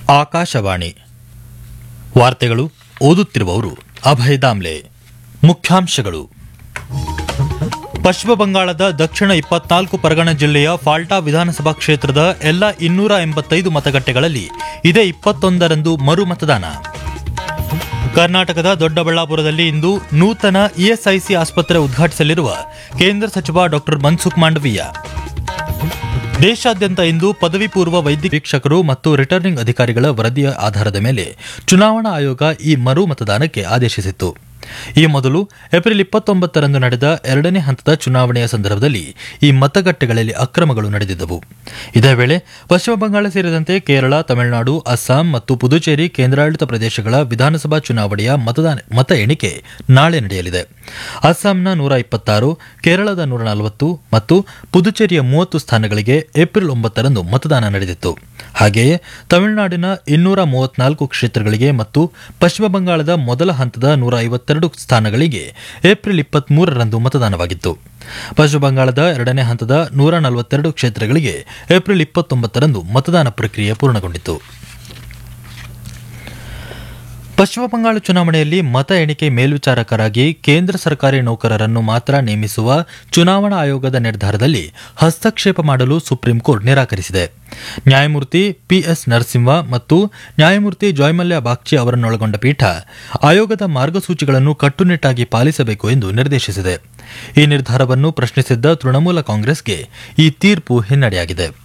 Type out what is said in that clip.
ಆಕಾಶವಾಣಿ ವಾರ್ತೆಗಳು ಓದುತ್ತಿರುವವರು ಅಭಯ್ ದಾಮ್ಲೆ ಮುಖ್ಯಾಂಶಗಳು ಪಶ್ಚಿಮ ಬಂಗಾಳದ ದಕ್ಷಿಣ ಇಪ್ಪತ್ನಾಲ್ಕು ಪರಗಣ ಜಿಲ್ಲೆಯ ಫಾಲ್ಟಾ ವಿಧಾನಸಭಾ ಕ್ಷೇತ್ರದ ಎಲ್ಲ ಇನ್ನೂರ ಎಂಬತ್ತೈದು ಮತಗಟ್ಟೆಗಳಲ್ಲಿ ಇದೇ ಇಪ್ಪತ್ತೊಂದರಂದು ಮರು ಮತದಾನ ಕರ್ನಾಟಕದ ದೊಡ್ಡಬಳ್ಳಾಪುರದಲ್ಲಿ ಇಂದು ನೂತನ ಇಎಸ್ಐಸಿ ಆಸ್ಪತ್ರೆ ಉದ್ಘಾಟಿಸಲಿರುವ ಕೇಂದ್ರ ಸಚಿವ ಡಾಕ್ಟರ್ ಮನ್ಸುಖ್ ಮಾಂಡವೀಯ ದೇಶಾದ್ಯಂತ ಇಂದು ಪದವಿ ಪೂರ್ವ ವೈದ್ಯ ವೀಕ್ಷಕರು ಮತ್ತು ರಿಟರ್ನಿಂಗ್ ಅಧಿಕಾರಿಗಳ ವರದಿಯ ಆಧಾರದ ಮೇಲೆ ಚುನಾವಣಾ ಆಯೋಗ ಈ ಮರು ಮತದಾನಕ್ಕೆ ಆದೇಶಿಸಿತ್ತು ಈ ಮೊದಲು ಏಪ್ರಿಲ್ ಇಪ್ಪತ್ತೊಂಬತ್ತರಂದು ನಡೆದ ಎರಡನೇ ಹಂತದ ಚುನಾವಣೆಯ ಸಂದರ್ಭದಲ್ಲಿ ಈ ಮತಗಟ್ಟೆಗಳಲ್ಲಿ ಅಕ್ರಮಗಳು ನಡೆದಿದ್ದವು ಇದೇ ವೇಳೆ ಪಶ್ಚಿಮ ಬಂಗಾಳ ಸೇರಿದಂತೆ ಕೇರಳ ತಮಿಳುನಾಡು ಅಸ್ಸಾಂ ಮತ್ತು ಪುದುಚೇರಿ ಕೇಂದ್ರಾಡಳಿತ ಪ್ರದೇಶಗಳ ವಿಧಾನಸಭಾ ಚುನಾವಣೆಯ ಮತದಾನ ಮತ ಎಣಿಕೆ ನಾಳೆ ನಡೆಯಲಿದೆ ಅಸ್ಸಾಂನ ನೂರ ಇಪ್ಪತ್ತಾರು ಕೇರಳದ ನೂರ ನಲವತ್ತು ಮತ್ತು ಪುದುಚೇರಿಯ ಮೂವತ್ತು ಸ್ಥಾನಗಳಿಗೆ ಏಪ್ರಿಲ್ ಒಂಬತ್ತರಂದು ಮತದಾನ ನಡೆದಿತ್ತು ಹಾಗೆಯೇ ತಮಿಳುನಾಡಿನ ಇನ್ನೂರ ಮೂವತ್ನಾಲ್ಕು ಕ್ಷೇತ್ರಗಳಿಗೆ ಮತ್ತು ಪಶ್ಚಿಮ ಬಂಗಾಳದ ಮೊದಲ ಹಂತದ ನೂರ ಐವತ್ತೆರಡು ಸ್ಥಾನಗಳಿಗೆ ಏಪ್ರಿಲ್ ಇಪ್ಪತ್ಮೂರರಂದು ಮತದಾನವಾಗಿತ್ತು ಪಶ್ಚಿಮ ಬಂಗಾಳದ ಎರಡನೇ ಹಂತದ ನೂರ ನಲವತ್ತೆರಡು ಕ್ಷೇತ್ರಗಳಿಗೆ ಏಪ್ರಿಲ್ ಇಪ್ಪತ್ತೊಂಬತ್ತರಂದು ಮತದಾನ ಪ್ರಕ್ರಿಯೆ ಪೂರ್ಣಗೊಂಡಿತು ಪಶ್ಚಿಮ ಬಂಗಾಳ ಚುನಾವಣೆಯಲ್ಲಿ ಮತ ಎಣಿಕೆ ಮೇಲ್ವಿಚಾರಕರಾಗಿ ಕೇಂದ್ರ ಸರ್ಕಾರಿ ನೌಕರರನ್ನು ಮಾತ್ರ ನೇಮಿಸುವ ಚುನಾವಣಾ ಆಯೋಗದ ನಿರ್ಧಾರದಲ್ಲಿ ಹಸ್ತಕ್ಷೇಪ ಮಾಡಲು ಸುಪ್ರೀಂ ಕೋರ್ಟ್ ನಿರಾಕರಿಸಿದೆ ನ್ಯಾಯಮೂರ್ತಿ ಪಿಎಸ್ ನರಸಿಂಹ ಮತ್ತು ನ್ಯಾಯಮೂರ್ತಿ ಜಯಮಲ್ಯ ಬಾಗ್ಚಿ ಅವರನ್ನೊಳಗೊಂಡ ಪೀಠ ಆಯೋಗದ ಮಾರ್ಗಸೂಚಿಗಳನ್ನು ಕಟ್ಟುನಿಟ್ಟಾಗಿ ಪಾಲಿಸಬೇಕು ಎಂದು ನಿರ್ದೇಶಿಸಿದೆ ಈ ನಿರ್ಧಾರವನ್ನು ಪ್ರಶ್ನಿಸಿದ್ದ ತೃಣಮೂಲ ಕಾಂಗ್ರೆಸ್ಗೆ ಈ ತೀರ್ಪು ಹಿನ್ನಡೆಯಾಗಿದೆ